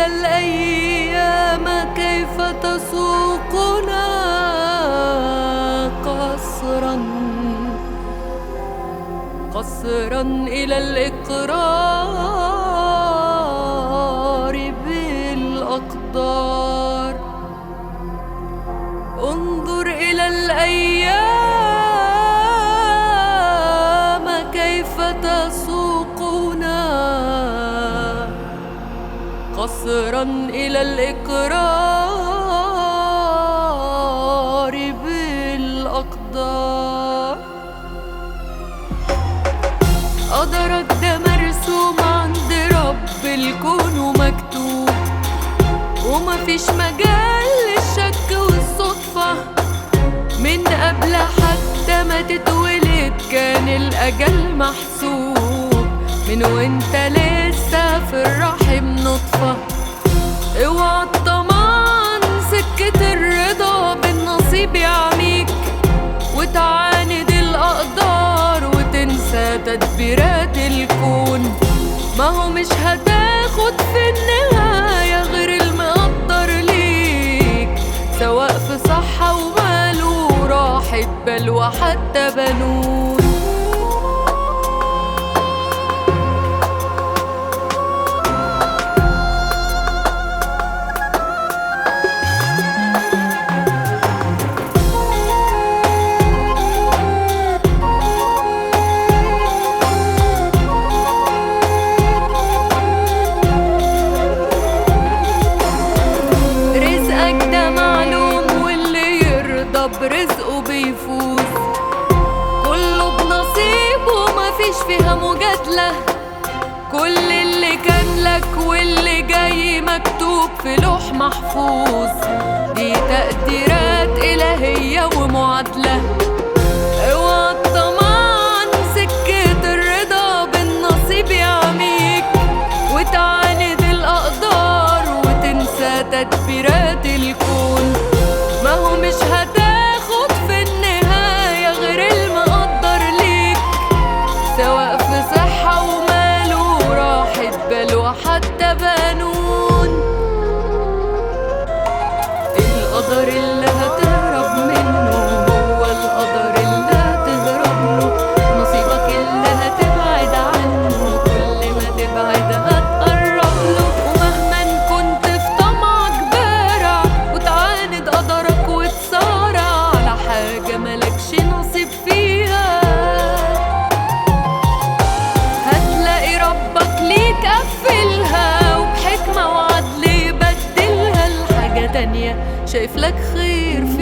الأيام كيف تسوقنا قصرا قصرا إلى الإقرار بالأقدار انظر إلى الأيام كيف تسوقنا قصرا إلى الإقرار بالأقدار قدرك ده مرسوم عند رب الكون ومكتوب ومفيش مجال للشك والصدفة من قبل حتى ما تتولد كان الأجل محسوب من وانت لسه في الرحم نطفة اوعى الطمان سكة الرضا بالنصيب يعميك وتعاند الأقدار وتنسى تدبيرات الكون ما هو مش هتاخد في النهاية غير المقدر ليك سواء في صحة ومال وراحة بال وحتى بنون رزقك ده معلوم واللي يرضى برزقه بيفوز كله بنصيبه مفيش فيها مجادلة كل اللي كان لك واللي جاي مكتوب في لوح محفوظ دي تقديرات إلهية ومعادلة اوعى الطمان سكة الرضا بالنصيب يعميك وتعاند الأقدار وتنسى تدبيرات الكون ما هو مش هتاخد في النهاية غير المقدر ليك سواء في صحة ومال وراحة بال وحتى بنون القدر اللي هتهرب منه هو القدر اللي هتهرب له نصيبك اللي هتبعد عنه كل ما تبعد هتقرب له ومهما كنت في طمعك بارع وتعاند قدرك وتصارع على حاجة ملكش نصيب فيها هتلاقي ربك ليك قفلها وبحكمة وعدل يبدلها لحاجة تانية شايف لك خير